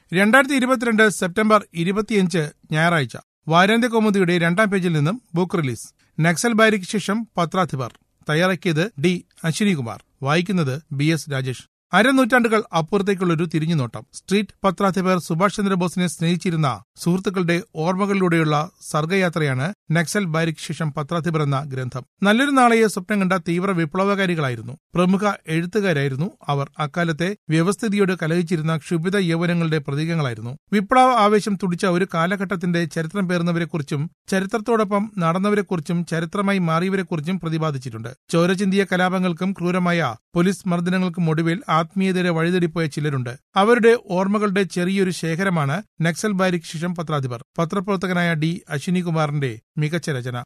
രണ്ടായിരത്തി ഇരുപത്തിരണ്ട് സെപ്റ്റംബർ ഇരുപത്തിയഞ്ച് ഞായറാഴ്ച വാരാന്ത്യ കൗമുദിയുടെ രണ്ടാം പേജിൽ നിന്നും ബുക്ക് റിലീസ് നക്സൽ ബാരിക്ക് ശേഷം പത്രാധിപർ തയ്യാറാക്കിയത് ഡി അശ്വിനികുമാർ വായിക്കുന്നത് ബി എസ് രാജേഷ് അരനൂറ്റാണ്ടുകൾ അപ്പുറത്തേക്കുള്ളൊരു തിരിഞ്ഞുനോട്ടം സ്ട്രീറ്റ് പത്രാധിപർ സുഭാഷ് ചന്ദ്രബോസിനെ സ്നേഹിച്ചിരുന്ന സുഹൃത്തുക്കളുടെ ഓർമ്മകളിലൂടെയുള്ള സർഗയാത്രയാണ് നക്സൽ ബാരിക്ക് ശേഷം പത്രാധിപർ എന്ന ഗ്രന്ഥം നല്ലൊരു നാളെയെ സ്വപ്നം കണ്ട തീവ്ര വിപ്ലവകാരികളായിരുന്നു പ്രമുഖ എഴുത്തുകാരായിരുന്നു അവർ അക്കാലത്തെ വ്യവസ്ഥിതിയോട് കലഹിച്ചിരുന്ന ക്ഷുഭിത യൗവനങ്ങളുടെ പ്രതീകങ്ങളായിരുന്നു വിപ്ലവ ആവേശം തുടിച്ച ഒരു കാലഘട്ടത്തിന്റെ ചരിത്രം പേറുന്നവരെക്കുറിച്ചും ചരിത്രത്തോടൊപ്പം നടന്നവരെക്കുറിച്ചും ചരിത്രമായി മാറിയവരെക്കുറിച്ചും പ്രതിപാദിച്ചിട്ടുണ്ട് ചോരചിന്തിയ കലാപങ്ങൾക്കും ക്രൂരമായ പോലീസ് മർദ്ദനങ്ങൾക്കും ഒടുവിൽ ആത്മീയതയുടെ വഴിതെടിപ്പോയ ചിലരുണ്ട് അവരുടെ ഓർമ്മകളുടെ ചെറിയൊരു ശേഖരമാണ് നക്സൽ ബാരിക് ശിഷം പത്രാധിപർ പത്രപ്രവർത്തകനായ ഡി അശ്വിനികുമാറിന്റെ മികച്ച രചന